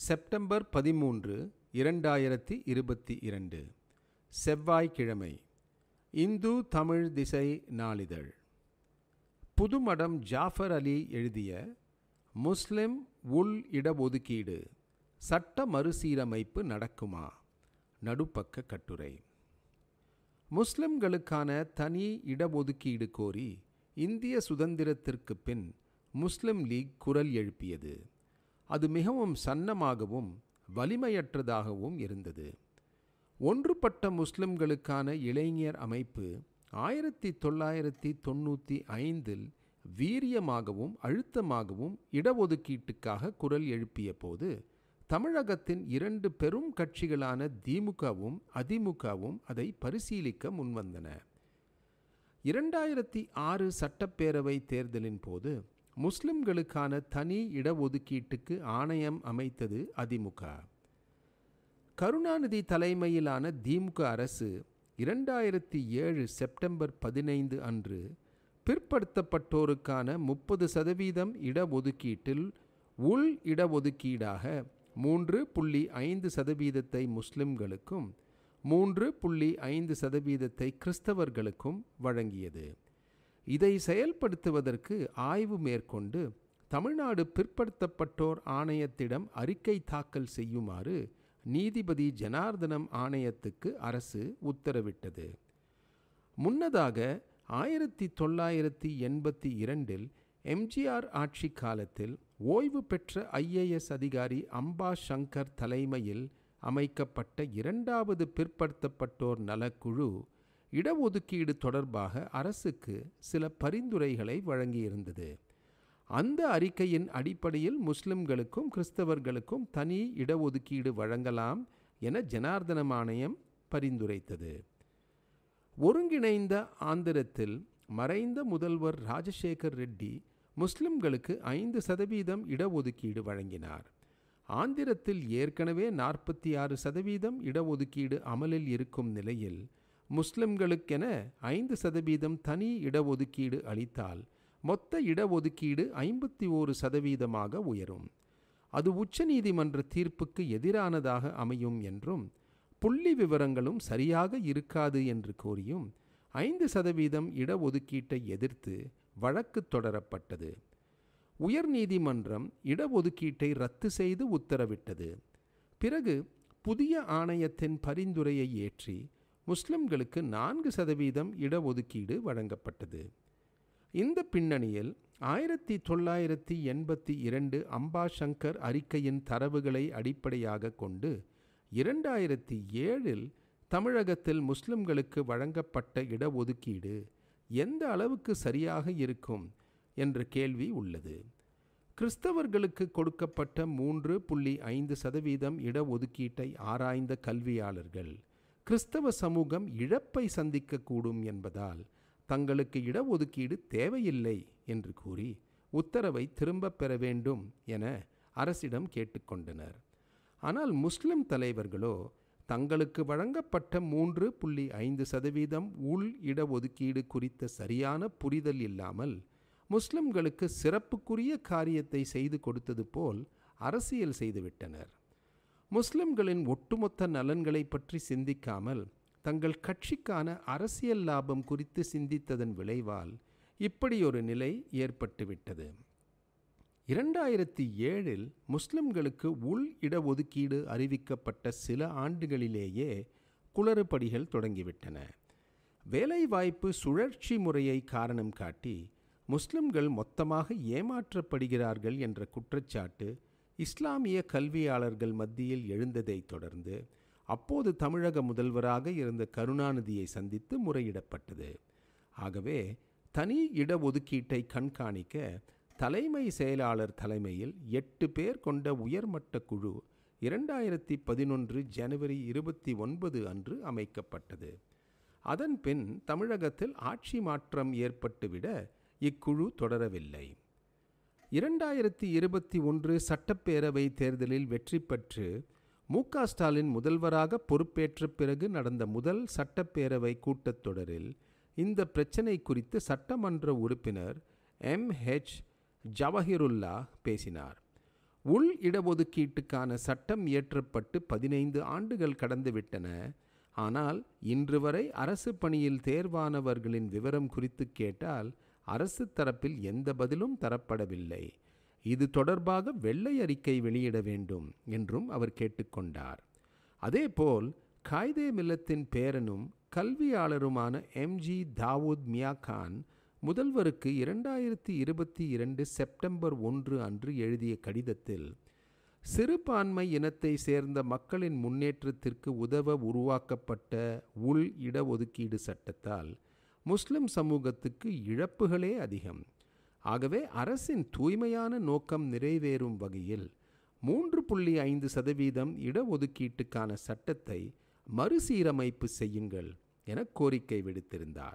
September பதிமூன்று இரண்டாயிரத்தி இருபத்தி இரண்டு செவ்வாய்க்கிழமை இந்து தமிழ் திசை நாளிதழ் புதுமடம் ஜாஃபர் அலி எழுதிய முஸ்லிம் உள் இடஒதுக்கீடு சட்ட மறுசீரமைப்பு நடக்குமா நடுப்பக்க கட்டுரை முஸ்லிம்களுக்கான தனி இடஒதுக்கீடு கோரி இந்திய சுதந்திரத்திற்கு பின் முஸ்லிம் லீக் குரல் எழுப்பியது அது மிகவும் சன்னமாகவும் வலிமையற்றதாகவும் இருந்தது ஒன்றுபட்ட முஸ்லிம்களுக்கான இளைஞர் அமைப்பு ஆயிரத்தி தொள்ளாயிரத்தி தொண்ணூற்றி ஐந்தில் வீரியமாகவும் அழுத்தமாகவும் இடஒதுக்கீட்டுக்காக குரல் எழுப்பிய போது தமிழகத்தின் இரண்டு பெரும் கட்சிகளான திமுகவும் அதிமுகவும் அதை பரிசீலிக்க முன்வந்தன இரண்டாயிரத்தி ஆறு சட்டப்பேரவை தேர்தலின் போது முஸ்லிம்களுக்கான தனி இடஒதுக்கீட்டுக்கு ஆணையம் அமைத்தது அதிமுக கருணாநிதி தலைமையிலான திமுக அரசு இரண்டாயிரத்தி ஏழு செப்டம்பர் பதினைந்து அன்று பிற்படுத்தப்பட்டோருக்கான முப்பது சதவீதம் இடஒதுக்கீட்டில் உள் இடஒதுக்கீடாக மூன்று புள்ளி ஐந்து சதவீதத்தை முஸ்லிம்களுக்கும் மூன்று புள்ளி ஐந்து சதவீதத்தை கிறிஸ்தவர்களுக்கும் வழங்கியது இதை செயல்படுத்துவதற்கு ஆய்வு மேற்கொண்டு தமிழ்நாடு பிற்படுத்தப்பட்டோர் ஆணையத்திடம் அறிக்கை தாக்கல் செய்யுமாறு நீதிபதி ஜனார்தனம் ஆணையத்துக்கு அரசு உத்தரவிட்டது முன்னதாக ஆயிரத்தி தொள்ளாயிரத்தி எண்பத்தி இரண்டில் எம்ஜிஆர் ஆட்சி காலத்தில் ஓய்வு பெற்ற ஐஏஎஸ் அதிகாரி அம்பா சங்கர் தலைமையில் அமைக்கப்பட்ட இரண்டாவது பிற்படுத்தப்பட்டோர் நலக்குழு இடஒதுக்கீடு தொடர்பாக அரசுக்கு சில பரிந்துரைகளை வழங்கியிருந்தது அந்த அறிக்கையின் அடிப்படையில் முஸ்லிம்களுக்கும் கிறிஸ்தவர்களுக்கும் தனி இடஒதுக்கீடு வழங்கலாம் என ஜனார்தனம் ஆணையம் பரிந்துரைத்தது ஒருங்கிணைந்த ஆந்திரத்தில் மறைந்த முதல்வர் ராஜசேகர் ரெட்டி முஸ்லிம்களுக்கு ஐந்து சதவீதம் இடஒதுக்கீடு வழங்கினார் ஆந்திரத்தில் ஏற்கனவே நாற்பத்தி ஆறு சதவீதம் இடஒதுக்கீடு அமலில் இருக்கும் நிலையில் முஸ்லிம்களுக்கென ஐந்து சதவீதம் தனி இடஒதுக்கீடு அளித்தால் மொத்த இடஒதுக்கீடு ஐம்பத்தி ஓரு சதவீதமாக உயரும் அது உச்சநீதிமன்ற தீர்ப்புக்கு எதிரானதாக அமையும் என்றும் புள்ளி விவரங்களும் சரியாக இருக்காது என்று கூறியும் ஐந்து சதவீதம் இடஒதுக்கீட்டை எதிர்த்து வழக்கு தொடரப்பட்டது உயர்நீதிமன்றம் இடஒதுக்கீட்டை ரத்து செய்து உத்தரவிட்டது பிறகு புதிய ஆணையத்தின் பரிந்துரையை ஏற்றி முஸ்லிம்களுக்கு நான்கு சதவீதம் இடஒதுக்கீடு வழங்கப்பட்டது இந்த பின்னணியில் ஆயிரத்தி தொள்ளாயிரத்தி எண்பத்தி இரண்டு அம்பாசங்கர் அறிக்கையின் தரவுகளை அடிப்படையாக கொண்டு இரண்டாயிரத்தி ஏழில் தமிழகத்தில் முஸ்லிம்களுக்கு வழங்கப்பட்ட இடஒதுக்கீடு எந்த அளவுக்கு சரியாக இருக்கும் என்ற கேள்வி உள்ளது கிறிஸ்தவர்களுக்கு கொடுக்கப்பட்ட மூன்று புள்ளி ஐந்து சதவீதம் இடஒதுக்கீட்டை ஆராய்ந்த கல்வியாளர்கள் கிறிஸ்தவ சமூகம் இழப்பை சந்திக்கக்கூடும் என்பதால் தங்களுக்கு இடஒதுக்கீடு தேவையில்லை என்று கூறி உத்தரவை திரும்பப் பெற வேண்டும் என அரசிடம் கேட்டுக்கொண்டனர் ஆனால் முஸ்லிம் தலைவர்களோ தங்களுக்கு வழங்கப்பட்ட மூன்று புள்ளி ஐந்து சதவீதம் உள் இடஒதுக்கீடு குறித்த சரியான புரிதல் இல்லாமல் முஸ்லிம்களுக்கு சிறப்புக்குரிய காரியத்தை செய்து கொடுத்தது போல் அரசியல் செய்துவிட்டனர் முஸ்லிம்களின் ஒட்டுமொத்த நலன்களை பற்றி சிந்திக்காமல் தங்கள் கட்சிக்கான அரசியல் லாபம் குறித்து சிந்தித்ததன் விளைவால் இப்படி ஒரு நிலை ஏற்பட்டுவிட்டது இரண்டாயிரத்தி ஏழில் முஸ்லிம்களுக்கு உள் இடஒதுக்கீடு அறிவிக்கப்பட்ட சில ஆண்டுகளிலேயே குளறுபடிகள் தொடங்கிவிட்டன வேலைவாய்ப்பு சுழற்சி முறையை காரணம் காட்டி முஸ்லிம்கள் மொத்தமாக ஏமாற்றப்படுகிறார்கள் என்ற குற்றச்சாட்டு இஸ்லாமிய கல்வியாளர்கள் மத்தியில் எழுந்ததைத் தொடர்ந்து அப்போது தமிழக முதல்வராக இருந்த கருணாநிதியை சந்தித்து முறையிடப்பட்டது ஆகவே தனி இடஒதுக்கீட்டை கண்காணிக்க தலைமை செயலாளர் தலைமையில் எட்டு பேர் கொண்ட உயர்மட்ட குழு இரண்டாயிரத்தி பதினொன்று ஜனவரி இருபத்தி ஒன்பது அன்று அமைக்கப்பட்டது அதன் பின் தமிழகத்தில் ஆட்சி மாற்றம் ஏற்பட்டுவிட இக்குழு தொடரவில்லை இரண்டாயிரத்தி இருபத்தி ஒன்று சட்டப்பேரவை தேர்தலில் வெற்றி பெற்று மு க ஸ்டாலின் முதல்வராக பொறுப்பேற்ற பிறகு நடந்த முதல் சட்டப்பேரவை கூட்டத்தொடரில் இந்த பிரச்சினை குறித்து சட்டமன்ற உறுப்பினர் எம் ஹெச் ஜவஹிருல்லா பேசினார் உள் இடஒதுக்கீட்டுக்கான சட்டம் இயற்றப்பட்டு பதினைந்து ஆண்டுகள் கடந்துவிட்டன ஆனால் இன்று வரை அரசு பணியில் தேர்வானவர்களின் விவரம் குறித்து கேட்டால் அரசு தரப்பில் எந்த பதிலும் தரப்படவில்லை இது தொடர்பாக வெள்ளை அறிக்கை வெளியிட வேண்டும் என்றும் அவர் கேட்டுக்கொண்டார் அதேபோல் காய்தே மில்லத்தின் பேரனும் கல்வியாளருமான எம்ஜி தாவூத் மியா கான் முதல்வருக்கு இரண்டாயிரத்தி இருபத்தி இரண்டு செப்டம்பர் ஒன்று அன்று எழுதிய கடிதத்தில் சிறுபான்மை இனத்தை சேர்ந்த மக்களின் முன்னேற்றத்திற்கு உதவ உருவாக்கப்பட்ட உள் இடஒதுக்கீடு சட்டத்தால் முஸ்லிம் சமூகத்துக்கு இழப்புகளே அதிகம் ஆகவே அரசின் தூய்மையான நோக்கம் நிறைவேறும் வகையில் மூன்று புள்ளி ஐந்து சதவீதம் இடஒதுக்கீட்டுக்கான சட்டத்தை மறுசீரமைப்பு செய்யுங்கள் என கோரிக்கை விடுத்திருந்தார்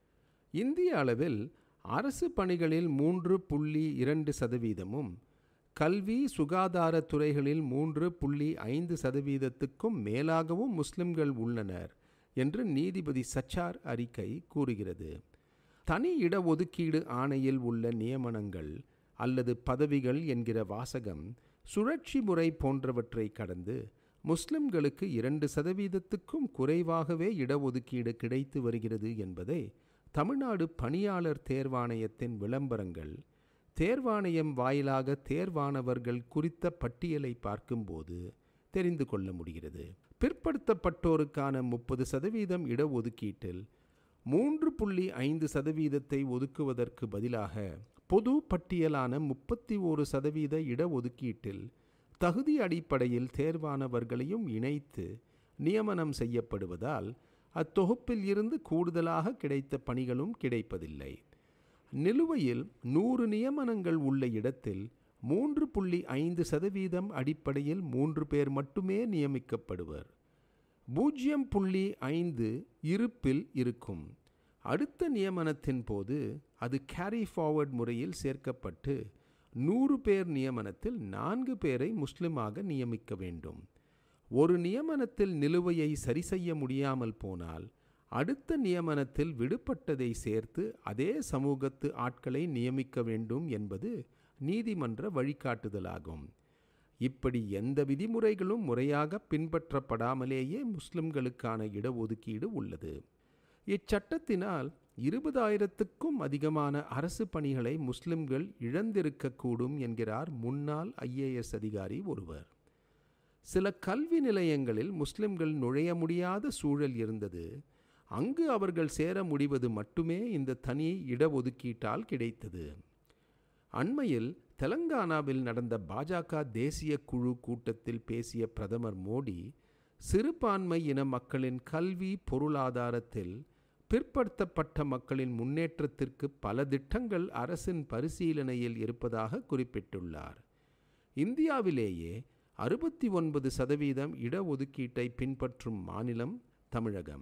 இந்திய அளவில் அரசு பணிகளில் மூன்று புள்ளி இரண்டு சதவீதமும் கல்வி சுகாதார துறைகளில் மூன்று புள்ளி ஐந்து சதவீதத்துக்கும் மேலாகவும் முஸ்லிம்கள் உள்ளனர் என்று நீதிபதி சச்சார் அறிக்கை கூறுகிறது தனி இடஒதுக்கீடு ஆணையில் உள்ள நியமனங்கள் அல்லது பதவிகள் என்கிற வாசகம் சுழற்சி முறை போன்றவற்றை கடந்து முஸ்லிம்களுக்கு இரண்டு சதவீதத்துக்கும் குறைவாகவே இடஒதுக்கீடு கிடைத்து வருகிறது என்பதை தமிழ்நாடு பணியாளர் தேர்வாணையத்தின் விளம்பரங்கள் தேர்வாணையம் வாயிலாக தேர்வானவர்கள் குறித்த பட்டியலை பார்க்கும்போது தெரிந்து கொள்ள முடிகிறது பிற்படுத்தப்பட்டோருக்கான முப்பது சதவீதம் இடஒதுக்கீட்டில் மூன்று புள்ளி ஐந்து சதவீதத்தை ஒதுக்குவதற்கு பதிலாக பொது பட்டியலான முப்பத்தி ஒரு சதவீத இடஒதுக்கீட்டில் தகுதி அடிப்படையில் தேர்வானவர்களையும் இணைத்து நியமனம் செய்யப்படுவதால் அத்தொகுப்பில் இருந்து கூடுதலாக கிடைத்த பணிகளும் கிடைப்பதில்லை நிலுவையில் நூறு நியமனங்கள் உள்ள இடத்தில் மூன்று புள்ளி ஐந்து சதவீதம் அடிப்படையில் மூன்று பேர் மட்டுமே நியமிக்கப்படுவர் பூஜ்ஜியம் புள்ளி ஐந்து இருப்பில் இருக்கும் அடுத்த நியமனத்தின் போது அது கேரி ஃபார்வர்ட் முறையில் சேர்க்கப்பட்டு நூறு பேர் நியமனத்தில் நான்கு பேரை முஸ்லிமாக நியமிக்க வேண்டும் ஒரு நியமனத்தில் நிலுவையை சரி செய்ய முடியாமல் போனால் அடுத்த நியமனத்தில் விடுபட்டதை சேர்த்து அதே சமூகத்து ஆட்களை நியமிக்க வேண்டும் என்பது நீதிமன்ற வழிகாட்டுதலாகும் இப்படி எந்த விதிமுறைகளும் முறையாக பின்பற்றப்படாமலேயே முஸ்லிம்களுக்கான இடஒதுக்கீடு உள்ளது இச்சட்டத்தினால் இருபதாயிரத்துக்கும் அதிகமான அரசு பணிகளை முஸ்லிம்கள் இழந்திருக்கக்கூடும் என்கிறார் முன்னாள் ஐஏஎஸ் அதிகாரி ஒருவர் சில கல்வி நிலையங்களில் முஸ்லிம்கள் நுழைய முடியாத சூழல் இருந்தது அங்கு அவர்கள் சேர முடிவது மட்டுமே இந்த தனி இடஒதுக்கீட்டால் கிடைத்தது அண்மையில் தெலங்கானாவில் நடந்த பாஜக தேசிய குழு கூட்டத்தில் பேசிய பிரதமர் மோடி சிறுபான்மை இன மக்களின் கல்வி பொருளாதாரத்தில் பிற்படுத்தப்பட்ட மக்களின் முன்னேற்றத்திற்கு பல திட்டங்கள் அரசின் பரிசீலனையில் இருப்பதாக குறிப்பிட்டுள்ளார் இந்தியாவிலேயே அறுபத்தி ஒன்பது சதவீதம் இடஒதுக்கீட்டை பின்பற்றும் மாநிலம் தமிழகம்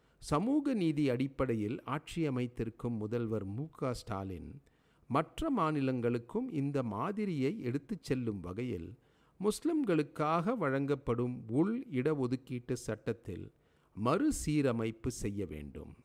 சமூக நீதி அடிப்படையில் ஆட்சி அமைத்திருக்கும் முதல்வர் மு க ஸ்டாலின் மற்ற மாநிலங்களுக்கும் இந்த மாதிரியை எடுத்துச் செல்லும் வகையில் முஸ்லிம்களுக்காக வழங்கப்படும் உள் இடஒதுக்கீட்டு சட்டத்தில் மறுசீரமைப்பு செய்ய வேண்டும்